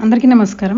అందరికీ నమస్కారం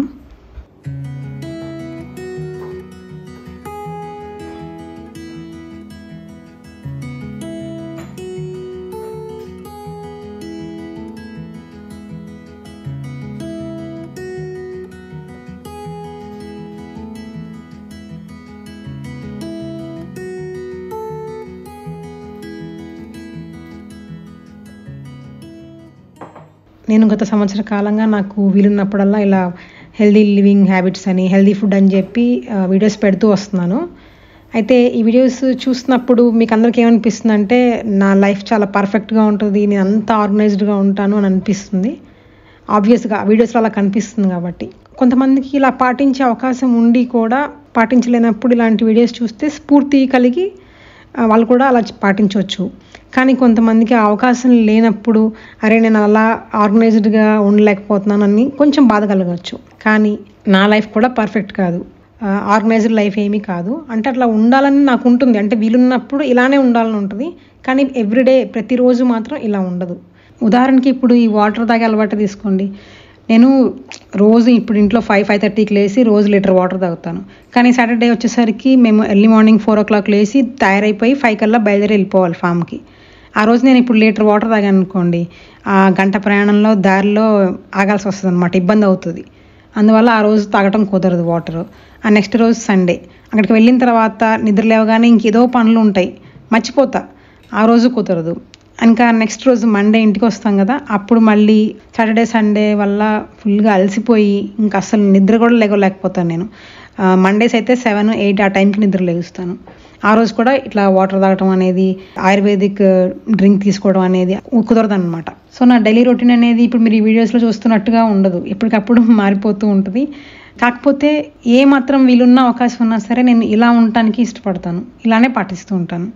నేను గత సంవత్సర కాలంగా నాకు వీలున్నప్పుడల్లా ఇలా హెల్దీ లివింగ్ హ్యాబిట్స్ అని హెల్దీ ఫుడ్ అని చెప్పి ఆ, వీడియోస్ పెడుతూ వస్తున్నాను అయితే ఈ వీడియోస్ చూసినప్పుడు మీకు అందరికీ ఏమనిపిస్తుంది అంటే నా లైఫ్ చాలా పర్ఫెక్ట్గా ఉంటుంది నేను అంత ఆర్గనైజ్డ్గా ఉంటాను అని అనిపిస్తుంది ఆబ్వియస్గా వీడియోస్లో అలా కనిపిస్తుంది కాబట్టి కొంతమందికి ఇలా పాటించే అవకాశం ఉండి కూడా పాటించలేనప్పుడు ఇలాంటి వీడియోస్ చూస్తే స్ఫూర్తి కలిగి ఆ, వాళ్ళు కూడా అలా పాటించవచ్చు కానీ కొంతమందికి ఆ అవకాశం లేనప్పుడు అరే నేను అలా ఆర్గనైజ్డ్గా ఉండలేకపోతున్నానని కొంచెం బాధ కలగవచ్చు కానీ నా లైఫ్ కూడా పర్ఫెక్ట్ కాదు ఆర్గనైజ్డ్ లైఫ్ ఏమీ కాదు అంటే అట్లా ఉండాలని నాకు ఉంటుంది అంటే వీలున్నప్పుడు ఇలానే ఉండాలని ఉంటుంది కానీ ఎవ్రీడే ప్రతిరోజు మాత్రం ఇలా ఉండదు ఉదాహరణకి ఇప్పుడు ఈ వాటర్ తాగే అలవాటు తీసుకోండి నేను రోజు ఇప్పుడు ఇంట్లో ఫైవ్ ఫైవ్ థర్టీకి లేచి రోజు లీటర్ వాటర్ తాగుతాను కానీ సాటర్డే వచ్చేసరికి మేము early morning four o'clock లేచి తయారైపోయి ఫైవ్ కల్లా బయలుదేరి వెళ్ళిపోవాలి ఫామ్కి ఆ రోజు నేను ఇప్పుడు లీటర్ వాటర్ తాగాను అనుకోండి ఆ గంట ప్రయాణంలో దారిలో ఆగాల్సి వస్తుంది అనమాట ఇబ్బంది అవుతుంది అందువల్ల ఆ రోజు తాగటం కుదరదు వాటర్ ఆ నెక్స్ట్ రోజు సండే అక్కడికి వెళ్ళిన తర్వాత నిద్ర లేవగానే ఇంకేదో పనులు ఉంటాయి మర్చిపోతా ఆ రోజు కుదరదు ఇంకా నెక్స్ట్ రోజు మండే ఇంటికి వస్తాం కదా అప్పుడు మళ్ళీ సాటర్డే సండే వల్ల ఫుల్గా అలసిపోయి ఇంకా అసలు నిద్ర కూడా లేగలేకపోతాను నేను మండేస్ అయితే సెవెన్ ఎయిట్ ఆ టైంకి నిద్ర లేగుస్తాను ఆ రోజు కూడా ఇట్లా వాటర్ తాగటం అనేది ఆయుర్వేదిక్ డ్రింక్ తీసుకోవడం అనేది కుదరదు అనమాట సో నా డైలీ రొటీన్ అనేది ఇప్పుడు మీరు ఈ వీడియోస్లో చూస్తున్నట్టుగా ఉండదు ఎప్పటికప్పుడు మారిపోతూ ఉంటుంది కాకపోతే ఏ మాత్రం వీలున్న అవకాశం ఉన్నా సరే నేను ఇలా ఉండటానికి ఇష్టపడతాను ఇలానే పాటిస్తూ ఉంటాను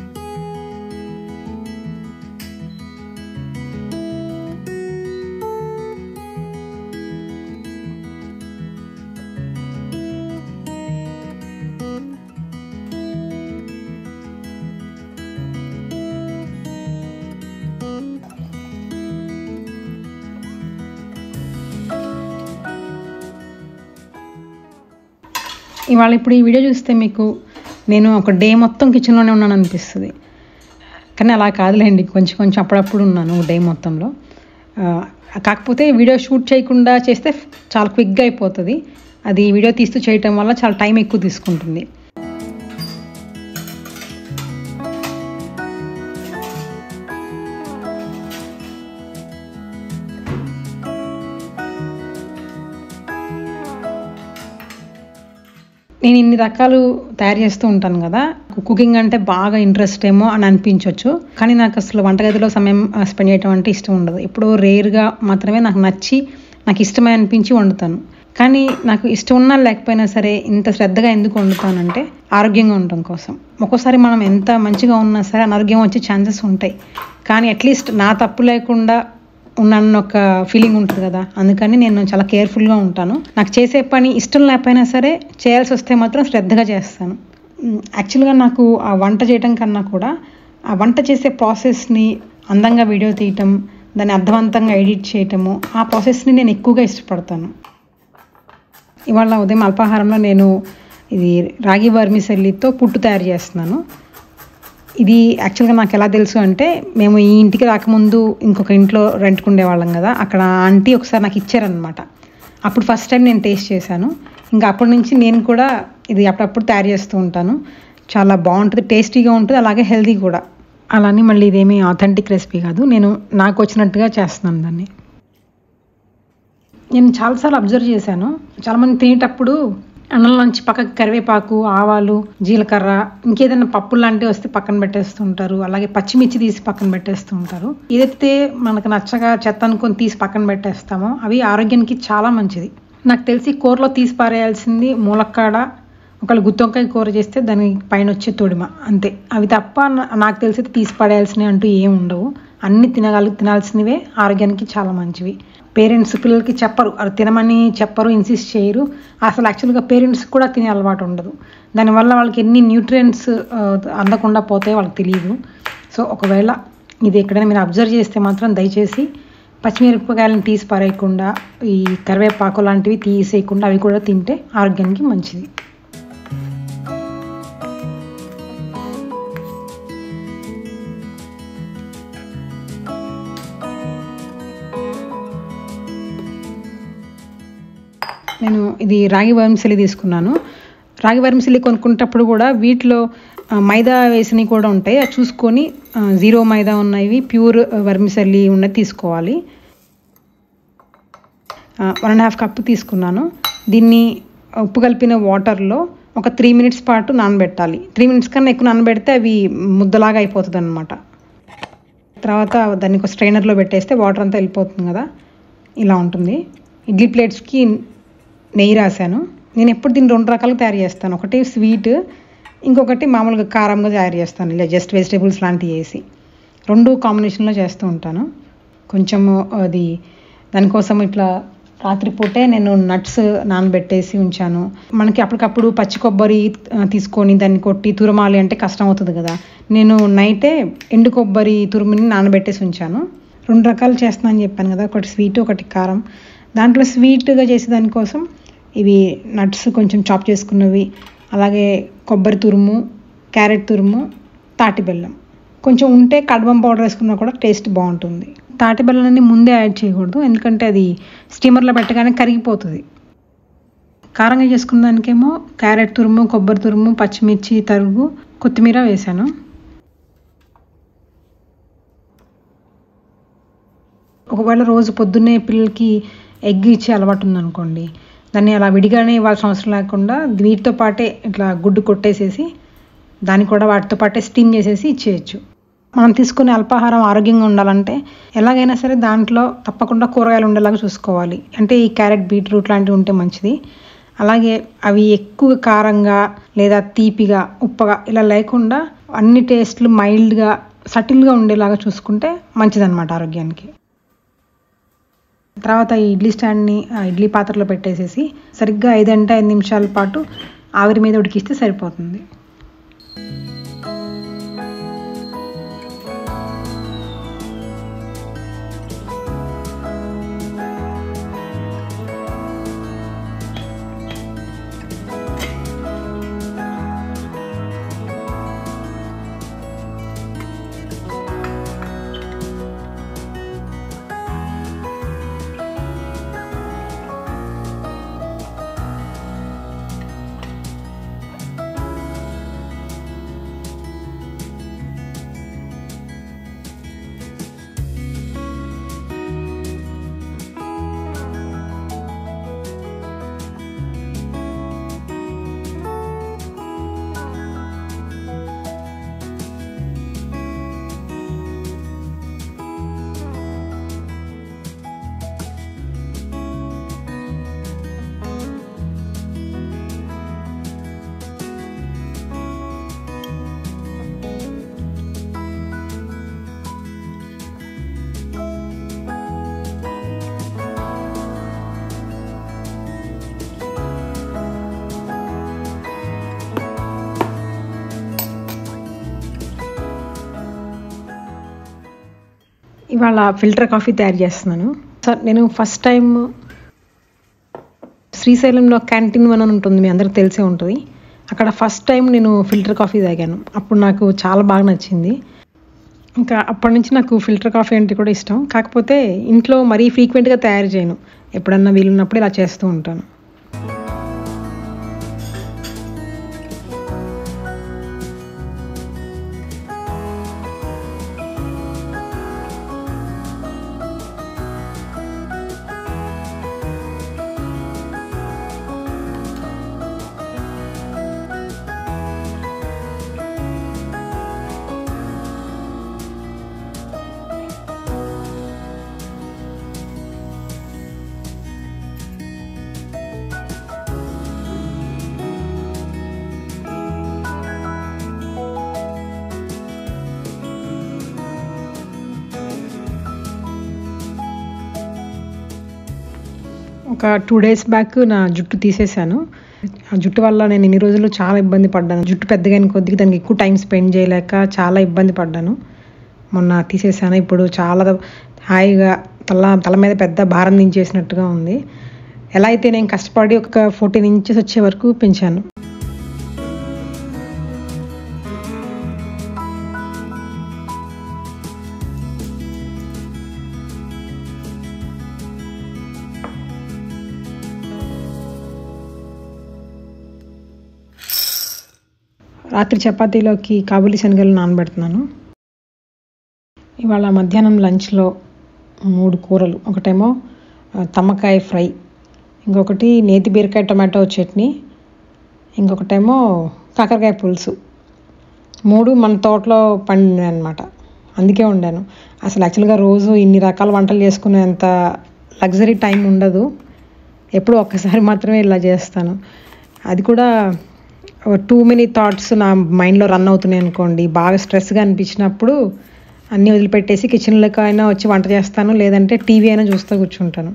ఇవాళ ఇప్పుడు ఈ వీడియో చూస్తే మీకు నేను ఒక డే మొత్తం కిచెన్లోనే ఉన్నాను అనిపిస్తుంది కానీ అలా కాదులేండి కొంచెం కొంచెం అప్పుడప్పుడు ఉన్నాను డే మొత్తంలో ఆ, కాకపోతే వీడియో షూట్ చేయకుండా చేస్తే చాలా క్విక్గా అయిపోతుంది అది వీడియో తీస్తూ చేయటం వల్ల చాలా టైం ఎక్కువ తీసుకుంటుంది నేను ఇన్ని రకాలు తయారు చేస్తూ ఉంటాను కదా కుకింగ్ అంటే బాగా ఇంట్రెస్ట్ ఏమో అని అనిపించవచ్చు కానీ నాకు అసలు వంటగదిలో సమయం స్పెండ్ చేయడం అంటే ఇష్టం ఉండదు ఎప్పుడో రేర్గా మాత్రమే నాకు నచ్చి నాకు ఇష్టమై అనిపించి వండుతాను కానీ నాకు ఇష్టం ఉన్నా లేకపోయినా సరే ఇంత శ్రద్ధగా ఎందుకు వండుతానంటే ఆరోగ్యంగా ఉండటం కోసం ఒక్కోసారి మనం ఎంత మంచిగా ఉన్నా సరే అనారోగ్యం వచ్చే ఛాన్సెస్ ఉంటాయి కానీ అట్లీస్ట్ నా తప్పు లేకుండా ఉన్నానన్న ఒక ఫీలింగ్ ఉంటుంది కదా అందుకని నేను చాలా కేర్ఫుల్గా ఉంటాను నాకు చేసే పని ఇష్టం లేకపోయినా సరే చేయాల్సి వస్తే మాత్రం శ్రద్ధగా చేస్తాను మ్, యాక్చువల్గా నాకు ఆ వంట చేయటం కన్నా కూడా ఆ వంట చేసే ప్రాసెస్ని అందంగా వీడియో తీయటం దాన్ని అర్థవంతంగా ఎడిట్ చేయటము ఆ ప్రాసెస్ని నేను ఎక్కువగా ఇష్టపడతాను ఇవాళ ఉదయం అల్పాహారంలో నేను ఇది రాగి వర్మిసెల్లితో పుట్టు తయారు చేస్తున్నాను ఇది యాక్చువల్గా నాకు ఎలా తెలుసు అంటే మేము ఈ ఇంటికి రాకముందు ఇంకొక ఇంట్లో రెంట్కుండే వాళ్ళం కదా అక్కడ ఆంటీ ఒకసారి నాకు ఇచ్చారనమాట అప్పుడు ఫస్ట్ టైం నేను టేస్ట్ చేశాను ఇంకా అప్పటి నుంచి నేను కూడా ఇది అప్పుడప్పుడు తయారు చేస్తూ ఉంటాను చాలా బాగుంటుంది టేస్టీగా ఉంటుంది అలాగే హెల్తీ కూడా అలానే మళ్ళీ ఇదేమీ ఆథెంటిక్ రెసిపీ కాదు నేను నాకు వచ్చినట్టుగా చేస్తున్నాను దాన్ని నేను చాలాసార్లు అబ్జర్వ్ చేశాను చాలామంది తినేటప్పుడు అన్నంలోంచి పక్కకి కరివేపాకు ఆవాలు జీలకర్ర ఇంకేదైనా పప్పులు లాంటివి వస్తే పక్కన పెట్టేస్తుంటారు అలాగే పచ్చిమిర్చి తీసి పక్కన పెట్టేస్తూ ఉంటారు ఏదైతే మనకు నచ్చగా చెత్త అనుకొని తీసి పక్కన పెట్టేస్తామో అవి ఆరోగ్యానికి చాలా మంచిది నాకు తెలిసి కూరలో తీసి పారేయాల్సింది ములక్కాడ ఒకళ్ళు గుత్తొంకాయ కూర చేస్తే దాని పైన వచ్చే తొడిమ అంతే అవి తప్ప నా- నాకు తెలిసి తీసి పడేయాల్సినవి అంటూ ఏం ఉండవు అన్ని తినగల తినాల్సినవే ఆరోగ్యానికి చాలా మంచివి పేరెంట్స్ పిల్లలకి చెప్పరు అది తినమని చెప్పరు ఇన్సిస్ట్ చేయరు అసలు యాక్చువల్గా పేరెంట్స్ కూడా తినే అలవాటు ఉండదు దానివల్ల వాళ్ళకి ఎన్ని న్యూట్రియంట్స్ అందకుండా పోతాయో వాళ్ళకి తెలియదు సో ఒకవేళ ఇది ఎక్కడైనా మీరు అబ్జర్వ్ చేస్తే మాత్రం దయచేసి పచ్చిమిరపకాయలను తీసి పారేయకుండా ఈ కరివేపాకు లాంటివి తీసేయకుండా అవి కూడా తింటే ఆరోగ్యానికి మంచిది నేను ఇది రాగి వర్మసిలి తీసుకున్నాను రాగి వర్మసిలి కొనుక్కునేటప్పుడు కూడా వీటిలో ఆ, మైదా వేసినవి కూడా ఉంటాయి అది చూసుకొని ఆ, జీరో మైదా ఉన్నవి ప్యూర్ వర్మిసెల్లి ఉన్నది తీసుకోవాలి వన్ అండ్ హాఫ్ కప్ తీసుకున్నాను దీన్ని ఉప్పు కలిపిన వాటర్లో ఒక త్రీ మినిట్స్ పాటు నానబెట్టాలి త్రీ మినిట్స్ కన్నా ఎక్కువ నానబెడితే అవి ముద్దలాగా అయిపోతుంది అనమాట తర్వాత దాన్ని ఒక స్ట్రైనర్లో పెట్టేస్తే వాటర్ అంతా వెళ్ళిపోతుంది కదా ఇలా ఉంటుంది ఇడ్లీ ప్లేట్స్కి నెయ్యి రాశాను నేను ఎప్పుడు దీన్ని రెండు రకాలుగా తయారు చేస్తాను ఒకటి స్వీట్ ఇంకొకటి మామూలుగా కారంగా తయారు చేస్తాను ఇలా జస్ట్ వెజిటేబుల్స్ లాంటివి వేసి రెండు కాంబినేషన్లో చేస్తూ ఉంటాను కొంచెము అది దానికోసం ఇట్లా రాత్రిపూటే నేను నట్స్ నానబెట్టేసి ఉంచాను మనకి అప్పటికప్పుడు పచ్చి కొబ్బరి ఆ, తీసుకొని దాన్ని కొట్టి తురమాలి అంటే కష్టం అవుతుంది కదా నేను నైటే ఎండు కొబ్బరి తురుముని నానబెట్టేసి ఉంచాను రెండు రకాలు చేస్తున్నాను చెప్పాను కదా ఒకటి స్వీట్ ఒకటి కారం దాంట్లో స్వీట్గా చేసే దానికోసం ఇవి నట్స్ కొంచెం చాప్ చేసుకున్నవి అలాగే కొబ్బరి తురుము క్యారెట్ తురుము తాటి బెల్లం కొంచెం ఉంటే కడవం పౌడర్ వేసుకున్నా కూడా టేస్ట్ బాగుంటుంది తాటి బెల్లాన్ని ముందే యాడ్ చేయకూడదు ఎందుకంటే అది స్టీమర్లో పెట్టగానే కరిగిపోతుంది కారంగా చేసుకున్న దానికేమో క్యారెట్ తురుము కొబ్బరి తురుము పచ్చిమిర్చి తరుగు కొత్తిమీర వేశాను ఒకవేళ రోజు పొద్దున్నే పిల్లలకి ఎగ్ ఇచ్చే అలవాటు ఉందనుకోండి దాన్ని అలా విడిగానే ఇవ్వాల్సిన అవసరం లేకుండా వీటితో పాటే ఇట్లా గుడ్డు కొట్టేసేసి దాన్ని కూడా వాటితో పాటే స్టీమ్ చేసేసి ఇచ్చేయచ్చు మనం తీసుకునే అల్పాహారం ఆరోగ్యంగా ఉండాలంటే ఎలాగైనా సరే దాంట్లో తప్పకుండా కూరగాయలు ఉండేలాగా చూసుకోవాలి అంటే ఈ క్యారెట్ బీట్రూట్ లాంటివి ఉంటే మంచిది అలాగే అవి ఎక్కువ కారంగా లేదా తీపిగా ఉప్పగా ఇలా లేకుండా అన్ని టేస్ట్లు మైల్డ్గా సటిల్గా ఉండేలాగా చూసుకుంటే మంచిదన్నమాట ఆరోగ్యానికి తర్వాత ఈ ఇడ్లీ స్టాండ్ని ఆ ఇడ్లీ పాత్రలో పెట్టేసేసి సరిగ్గా ఐదంటే ఐదు నిమిషాల పాటు ఆవిరి మీద ఉడికిస్తే సరిపోతుంది ఇవాళ ఫిల్టర్ కాఫీ తయారు చేస్తున్నాను సార్ నేను ఫస్ట్ టైం శ్రీశైలంలో క్యాంటీన్ వన్ అని ఉంటుంది మీ అందరికి తెలిసే ఉంటుంది అక్కడ ఫస్ట్ టైం నేను ఫిల్టర్ కాఫీ తాగాను అప్పుడు నాకు చాలా బాగా నచ్చింది ఇంకా అప్పటి నుంచి నాకు ఫిల్టర్ కాఫీ అంటే కూడా ఇష్టం కాకపోతే ఇంట్లో మరీ ఫ్రీక్వెంట్గా తయారు చేయను ఎప్పుడన్నా వీలున్నప్పుడు ఇలా చేస్తూ ఉంటాను ఒక టూ డేస్ బ్యాక్ నా జుట్టు తీసేశాను ఆ జుట్టు వల్ల నేను ఇన్ని రోజులు చాలా ఇబ్బంది పడ్డాను జుట్టు పెద్దగా కొద్దిగా దానికి ఎక్కువ టైం స్పెండ్ చేయలేక చాలా ఇబ్బంది పడ్డాను మొన్న తీసేసాను ఇప్పుడు చాలా హాయిగా తల తల మీద పెద్ద భారం దించేసినట్టుగా ఉంది ఎలా అయితే నేను కష్టపడి ఒక ఫోర్టీన్ ఇంచెస్ వచ్చే వరకు పెంచాను రాత్రి చపాతీలోకి కాబూలి శనగలు నానబెడుతున్నాను ఇవాళ మధ్యాహ్నం లంచ్లో మూడు కూరలు ఒకటేమో ఆ, తమ్మకాయ ఫ్రై ఇంకొకటి నేతి బీరకాయ టమాటో చట్నీ ఇంకొకటేమో కాకరకాయ పులుసు మూడు మన తోటలో పండినాయి అనమాట అందుకే వండాను అసలు యాక్చువల్గా రోజు ఇన్ని రకాల వంటలు చేసుకునేంత లగ్జరీ టైం ఉండదు ఎప్పుడో ఒక్కసారి మాత్రమే ఇలా చేస్తాను అది కూడా టూ మెనీ థాట్స్ నా మైండ్లో రన్ అవుతున్నాయి అనుకోండి బాగా స్ట్రెస్గా అనిపించినప్పుడు అన్నీ వదిలిపెట్టేసి కిచెన్లోకి అయినా వచ్చి వంట చేస్తాను లేదంటే టీవీ అయినా చూస్తూ కూర్చుంటాను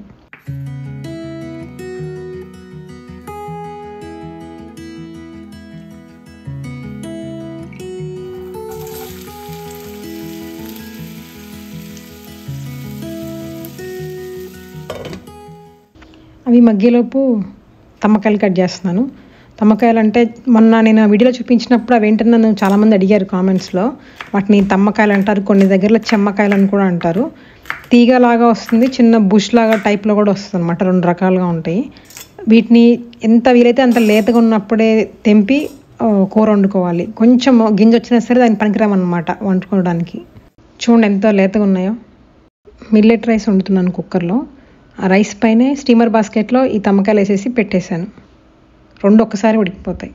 అవి మగ్గేలోపు తమ్మకాయలు కట్ చేస్తున్నాను తమ్మకాయలు అంటే మొన్న నేను వీడియోలో చూపించినప్పుడు అవి ఏంటని నన్ను చాలామంది అడిగారు కామెంట్స్లో వాటిని తమ్మకాయలు అంటారు కొన్ని దగ్గరలో చెమ్మకాయలు అని కూడా అంటారు తీగలాగా వస్తుంది చిన్న బుష్ లాగా టైప్లో కూడా వస్తుంది అనమాట రెండు రకాలుగా ఉంటాయి వీటిని ఎంత వీలైతే అంత లేతగా ఉన్నప్పుడే తెంపి ఆ, కూర వండుకోవాలి కొంచెం గింజ వచ్చినా సరే దానికి పనికిరామన్నమాట వండుకోవడానికి చూడండి ఎంత లేతగా ఉన్నాయో మిల్లెట్ రైస్ వండుతున్నాను కుక్కర్లో ఆ రైస్ పైనే స్టీమర్ బాస్కెట్లో ఈ తమ్మకాయలు వేసేసి పెట్టేశాను రెండు ఒక్కసారి ఉడికిపోతాయి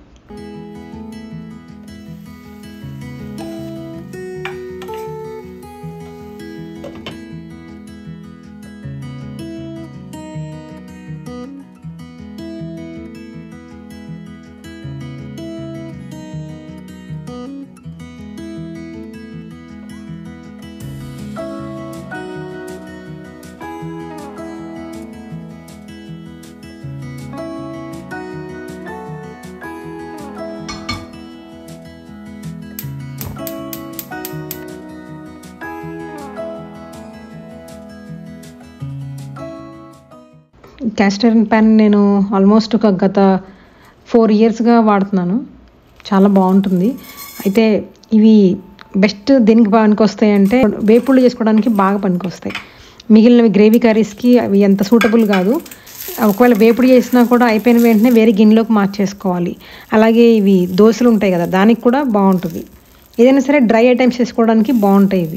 క్యాస్ట్ ఐరన్ ప్యాన్ నేను ఆల్మోస్ట్ ఒక గత ఫోర్ ఇయర్స్గా వాడుతున్నాను చాలా బాగుంటుంది అయితే ఇవి బెస్ట్ దేనికి పనికొస్తాయి అంటే వేపుళ్ళు చేసుకోవడానికి బాగా పనికొస్తాయి మిగిలినవి గ్రేవీ కర్రీస్కి అవి ఎంత సూటబుల్ కాదు ఒకవేళ వేపుడు చేసినా కూడా అయిపోయిన వెంటనే వేరే గిన్నెలోకి మార్చేసుకోవాలి అలాగే ఇవి దోశలు ఉంటాయి కదా దానికి కూడా బాగుంటుంది ఏదైనా సరే డ్రై ఐటమ్స్ చేసుకోవడానికి బాగుంటాయి ఇవి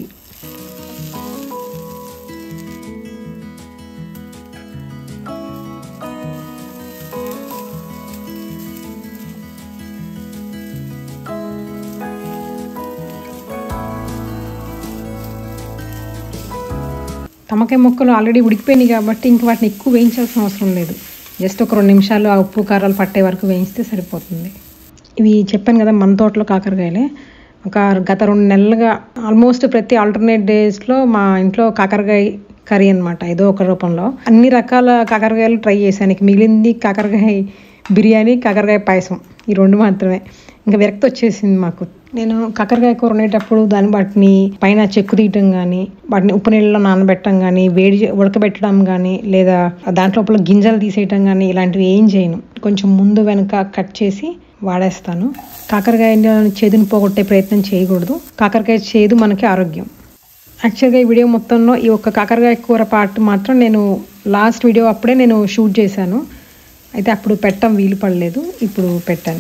తమకాయ ముక్కలు ఆల్రెడీ ఉడికిపోయినాయి కాబట్టి ఇంక వాటిని ఎక్కువ వేయించాల్సిన అవసరం లేదు జస్ట్ ఒక రెండు నిమిషాలు ఆ ఉప్పు కారాలు పట్టే వరకు వేయిస్తే సరిపోతుంది ఇవి చెప్పాను కదా మన తోటలో కాకరకాయలే ఒక గత రెండు నెలలుగా ఆల్మోస్ట్ ప్రతి ఆల్టర్నేట్ డేస్లో మా ఇంట్లో కాకరకాయ కర్రీ అనమాట ఏదో ఒక రూపంలో అన్ని రకాల కాకరకాయలు ట్రై చేశాను ఇక మిగిలింది కాకరకాయ బిర్యానీ కాకరకాయ పాయసం ఈ రెండు మాత్రమే ఇంకా విరక్తి వచ్చేసింది మాకు నేను కాకరకాయ కూర వండేటప్పుడు దాన్ని వాటిని పైన చెక్కు తీయటం కానీ వాటిని ఉప్పు నీళ్ళలో నానబెట్టడం కానీ వేడి చే- ఉడకబెట్టడం కానీ లేదా దాంట్లో లోపల గింజలు తీసేయటం కానీ ఇలాంటివి ఏం చేయను కొంచెం ముందు వెనక కట్ చేసి వాడేస్తాను కాకరకాయ చేదుని పోగొట్టే ప్రయత్నం చేయకూడదు కాకరకాయ చేదు మనకి ఆరోగ్యం యాక్చువల్గా ఈ వీడియో మొత్తంలో ఈ ఒక్క కాకరకాయ కూర పార్ట్ మాత్రం నేను లాస్ట్ వీడియో అప్పుడే నేను షూట్ చేశాను అయితే అప్పుడు పెట్టడం వీలు పడలేదు ఇప్పుడు పెట్టాను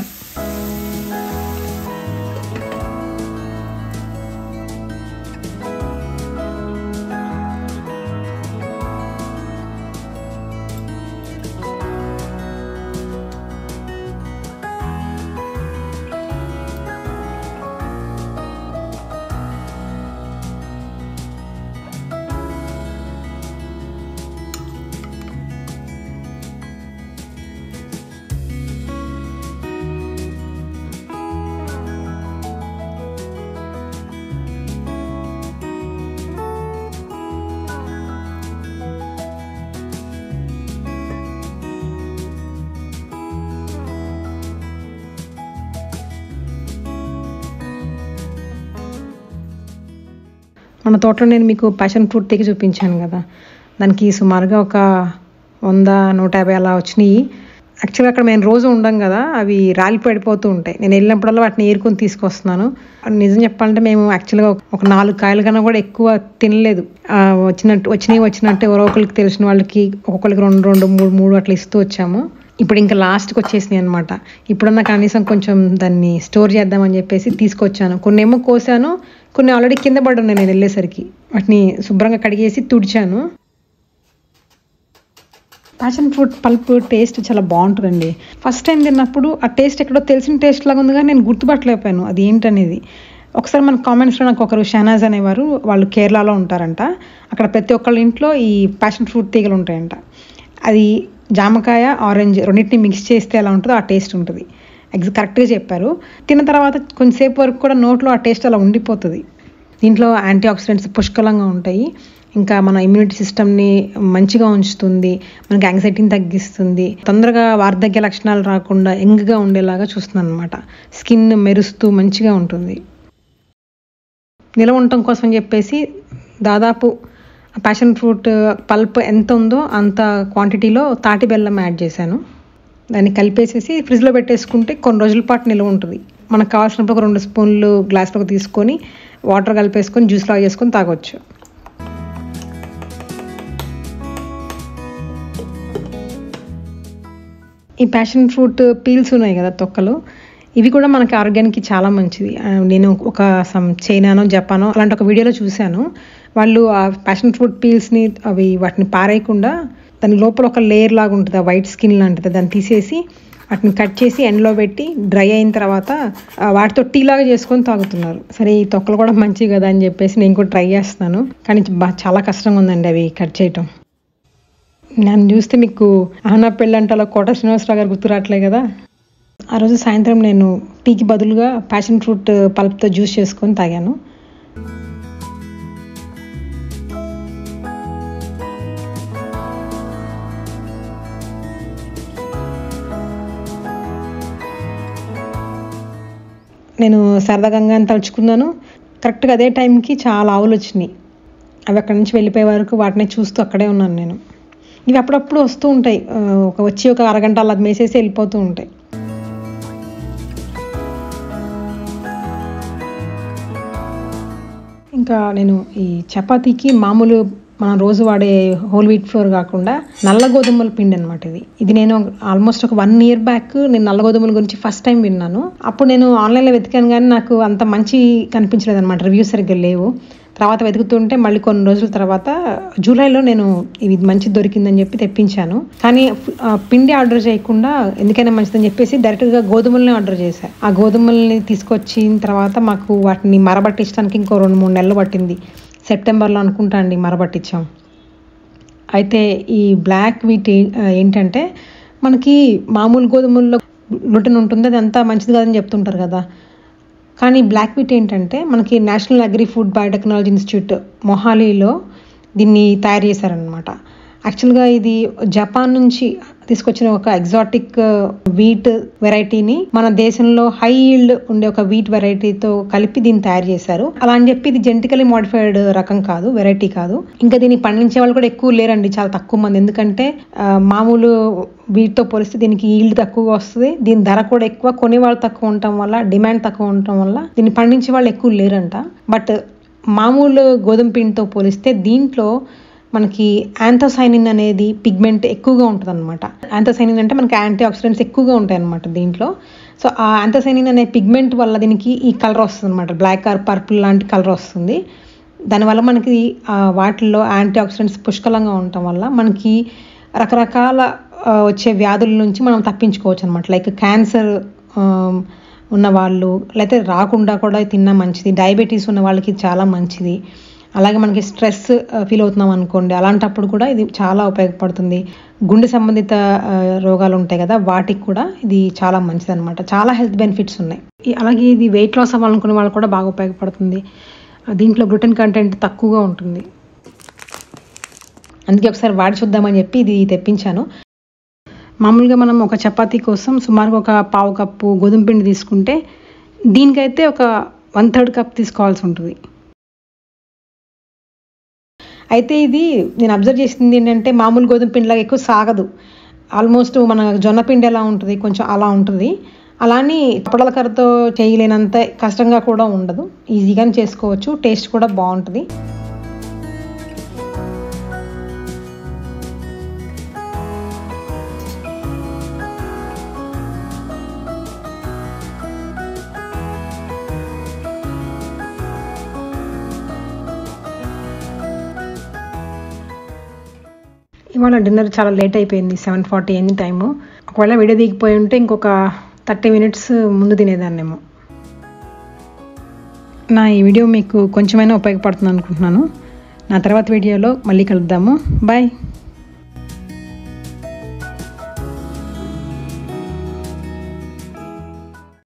మన తోటలో నేను మీకు ప్యాషన్ ఫ్రూట్ తెగి చూపించాను కదా దానికి సుమారుగా ఒక వంద నూట యాభై అలా వచ్చినాయి యాక్చువల్గా అక్కడ మేము రోజు ఉండం కదా అవి రాలి పడిపోతూ ఉంటాయి నేను వెళ్ళినప్పుడల్లా వాటిని ఏరుకొని తీసుకొస్తున్నాను నిజం చెప్పాలంటే మేము యాక్చువల్గా ఒక నాలుగు కాయల కన్నా కూడా ఎక్కువ తినలేదు ఆ, వచ్చినట్టు వచ్చినవి వచ్చినట్టు ఎవరో ఒకరికి తెలిసిన వాళ్ళకి ఒక్కొక్కరికి రెండు రెండు మూడు మూడు అట్లా ఇస్తూ వచ్చాము ఇప్పుడు ఇంకా లాస్ట్కి వచ్చేసినాయి అనమాట ఇప్పుడన్నా కనీసం కొంచెం దాన్ని స్టోర్ చేద్దామని చెప్పేసి తీసుకొచ్చాను కొన్ని ఏమో కోసాను కొన్ని ఆల్రెడీ కింద పడి ఉన్నాయి నేను వెళ్ళేసరికి వాటిని శుభ్రంగా కడిగేసి తుడిచాను ప్యాషన్ ఫ్రూట్ పల్ప్ టేస్ట్ చాలా బాగుంటుందండి ఫస్ట్ టైం తిన్నప్పుడు ఆ టేస్ట్ ఎక్కడో తెలిసిన టేస్ట్ లాగా ఉంది కానీ నేను గుర్తుపట్టలేకపోయాను అది ఏంటనేది ఒకసారి మన కామెంట్స్లో నాకు ఒకరు షహనాజ్ అనేవారు వాళ్ళు కేరళలో ఉంటారంట అక్కడ ప్రతి ఒక్కళ్ళ ఇంట్లో ఈ ప్యాషన్ ఫ్రూట్ తీగలు ఉంటాయంట అది జామకాయ ఆరెంజ్ రెండింటిని మిక్స్ చేస్తే ఎలా ఉంటుందో ఆ టేస్ట్ ఉంటుంది ఎగ్జ్ కరెక్ట్గా చెప్పారు తిన్న తర్వాత కొంచెంసేపు వరకు కూడా నోట్లో ఆ టేస్ట్ అలా ఉండిపోతుంది దీంట్లో యాంటీ ఆక్సిడెంట్స్ పుష్కలంగా ఉంటాయి ఇంకా మన ఇమ్యూనిటీ సిస్టమ్ని మంచిగా ఉంచుతుంది మనకి యాంగ్జైటీని తగ్గిస్తుంది తొందరగా వార్ధక్య లక్షణాలు రాకుండా యంగ్గా ఉండేలాగా చూస్తున్నాను అనమాట స్కిన్ మెరుస్తూ మంచిగా ఉంటుంది నిలవ ఉండటం కోసం చెప్పేసి దాదాపు ప్యాషన్ ఫ్రూట్ పల్ప్ ఎంత ఉందో అంత క్వాంటిటీలో తాటి బెల్లం యాడ్ చేశాను దాన్ని కలిపేసేసి ఫ్రిడ్జ్లో పెట్టేసుకుంటే కొన్ని రోజుల పాటు నిల్వ ఉంటుంది మనకు కావాల్సినప్పుడు ఒక రెండు స్పూన్లు గ్లాస్లోకి తీసుకొని వాటర్ కలిపేసుకొని జ్యూస్ లాగా చేసుకొని తాగొచ్చు ఈ ప్యాషన్ ఫ్రూట్ పీల్స్ ఉన్నాయి కదా తొక్కలు ఇవి కూడా మనకి ఆరోగ్యానికి చాలా మంచిది ఆ, నేను ఒక సమ్ చైనానో జపానో అలాంటి ఒక వీడియోలో చూశాను వాళ్ళు ఆ ప్యాషన్ ఫ్రూట్ పీల్స్ని అవి వాటిని పారేయకుండా దాని లోపల ఒక లేయర్ లాగా ఉంటుంది ఆ వైట్ స్కిన్ లాంటిది దాన్ని తీసేసి వాటిని కట్ చేసి ఎండలో పెట్టి డ్రై అయిన తర్వాత ఆ, వాటితో టీ లాగా చేసుకొని తాగుతున్నారు సరే ఈ తొక్కలు కూడా మంచివి కదా అని చెప్పేసి నేను కూడా ట్రై చేస్తున్నాను కానీ బా చాలా కష్టంగా ఉందండి అవి కట్ చేయటం నన్ను చూస్తే మీకు ఆహనా పెళ్ళంటలో కోట శ్రీనివాసరావు గారు గుర్తు రావట్లే కదా ఆ రోజు సాయంత్రం నేను టీకి బదులుగా ప్యాషన్ ఫ్రూట్ పల్ప్తో జ్యూస్ చేసుకొని తాగాను నేను సరదాగా అని తలుచుకున్నాను కరెక్ట్గా అదే టైంకి చాలా ఆవులు వచ్చినాయి అవి అక్కడి నుంచి వెళ్ళిపోయే వరకు వాటిని చూస్తూ అక్కడే ఉన్నాను నేను ఇవి అప్పుడప్పుడు వస్తూ ఉంటాయి ఆ, ఒక వచ్చి ఒక అరగంట అలా మేసేసి వెళ్ళిపోతూ ఉంటాయి ఇంకా నేను ఈ చపాతీకి మామూలు మనం రోజు వాడే హోల్ వీట్ ఫ్లోర్ కాకుండా నల్ల గోధుమల పిండి అనమాట ఇది ఇది నేను ఆల్మోస్ట్ ఒక వన్ ఇయర్ బ్యాక్ నేను నల్ల గోధుమల గురించి ఫస్ట్ టైం విన్నాను అప్పుడు నేను ఆన్లైన్లో వెతికాను కానీ నాకు అంత మంచి కనిపించలేదు అనమాట రివ్యూస్ సరిగ్గా లేవు తర్వాత వెతుకుతుంటే మళ్ళీ కొన్ని రోజుల తర్వాత జూలైలో నేను ఇది మంచి దొరికిందని చెప్పి తెప్పించాను కానీ ఆ, పిండి ఆర్డర్ చేయకుండా ఎందుకైనా మంచిదని చెప్పేసి డైరెక్ట్గా గోధుమల్ని ఆర్డర్ చేశాను ఆ గోధుమల్ని తీసుకొచ్చిన తర్వాత మాకు వాటిని మరబట్టించడానికి ఇంకో రెండు మూడు నెలలు పట్టింది సెప్టెంబర్లో అనుకుంటా అండి మరబట్టించాం అయితే ఈ బ్లాక్ వీట్ ఏ- ఏంటంటే మనకి మామూలు గోధుమల్లో గ్లూటెన్ ఉంటుంది అది అంతా మంచిది కాదని చెప్తుంటారు కదా కానీ బ్లాక్ వీట్ ఏంటంటే మనకి national agri food biotechnology institute మొహాలీలో దీన్ని తయారు చేశారనమాట యాక్చువల్గా ఇది జపాన్ నుంచి తీసుకొచ్చిన ఒక ఎగ్జాటిక్ వీట్ వెరైటీని మన దేశంలో హై ఈల్డ్ ఉండే ఒక వీట్ వెరైటీతో కలిపి దీన్ని తయారు చేశారు అలా అని చెప్పి ఇది జెంటికలీ మోడిఫైడ్ రకం కాదు వెరైటీ కాదు ఇంకా దీన్ని పండించే వాళ్ళు కూడా ఎక్కువ లేరండి చాలా తక్కువ మంది ఎందుకంటే ఆ, మామూలు వీటితో పోలిస్తే దీనికి ఈల్డ్ తక్కువగా వస్తుంది దీని ధర కూడా ఎక్కువ కొనే వాళ్ళు తక్కువ ఉండటం వల్ల డిమాండ్ తక్కువ ఉండటం వల్ల దీన్ని పండించే వాళ్ళు ఎక్కువ లేరంట బట్ మామూలు గోధుమ పిండితో పోలిస్తే దీంట్లో మనకి యాంథోసైనిన్ అనేది పిగ్మెంట్ ఎక్కువగా ఉంటుంది అనమాట యాంథోసైనిన్ అంటే మనకి యాంటీ ఆక్సిడెంట్స్ ఎక్కువగా ఉంటాయి అనమాట దీంట్లో సో ఆ యాంథోసైనిన్ అనే పిగ్మెంట్ వల్ల దీనికి ఈ కలర్ వస్తుంది అనమాట బ్లాక్ ఆర్ పర్పుల్ లాంటి కలర్ వస్తుంది దానివల్ల మనకి ఆ, వాటిల్లో యాంటీ ఆక్సిడెంట్స్ పుష్కలంగా ఉండటం వల్ల మనకి రకరకాల ఆ, వచ్చే వ్యాధుల నుంచి మనం తప్పించుకోవచ్చు అనమాట లైక్ క్యాన్సర్ ఉన్న వాళ్ళు లేకపోతే రాకుండా కూడా తిన్నా మంచిది డయాబెటీస్ ఉన్న వాళ్ళకి ఇది చాలా మంచిది అలాగే మనకి స్ట్రెస్ ఫీల్ అవుతున్నాం అనుకోండి అలాంటప్పుడు కూడా ఇది చాలా ఉపయోగపడుతుంది గుండె సంబంధిత ఆ, రోగాలు ఉంటాయి కదా వాటికి కూడా ఇది చాలా మంచిది అనమాట చాలా హెల్త్ బెనిఫిట్స్ ఉన్నాయి ఈ- అలాగే ఇది వెయిట్ లాస్ అవ్వాలనుకునే వాళ్ళకి కూడా బాగా ఉపయోగపడుతుంది ఆ, దీంట్లో గ్లూటెన్ కంటెంట్ తక్కువగా ఉంటుంది అందుకే ఒకసారి వాడి చూద్దామని చెప్పి ఇది తెప్పించాను మామూలుగా మనం ఒక చపాతీ కోసం సుమారుగా ఒక పావు కప్పు గోధుమ పిండి తీసుకుంటే దీనికైతే ఒక వన్ థర్డ్ కప్ తీసుకోవాల్సి ఉంటుంది అయితే ఇది నేను అబ్జర్వ్ చేసింది ఏంటంటే మామూలు గోధుమ పిండిలాగా ఎక్కువ సాగదు ఆల్మోస్ట్ మన జొన్న పిండి ఎలా ఉంటుంది కొంచెం అలా ఉంటుంది అలానే అప్పడాల కర్రతో చేయలేనంత కష్టంగా కూడా ఉండదు ఈజీగానే చేసుకోవచ్చు టేస్ట్ కూడా బాగుంటుంది ఇవాళ డిన్నర్ చాలా లేట్ అయిపోయింది సెవెన్ ఫార్టీ అయింది టైము ఒకవేళ వీడియో దిగిపోయి ఉంటే ఇంకొక థర్టీ మినిట్స్ ముందు తినేదాన్నేమో నా ఈ వీడియో మీకు కొంచెమైనా ఉపయోగపడుతుంది అనుకుంటున్నాను నా తర్వాత వీడియోలో మళ్ళీ కలుద్దాము బాయ్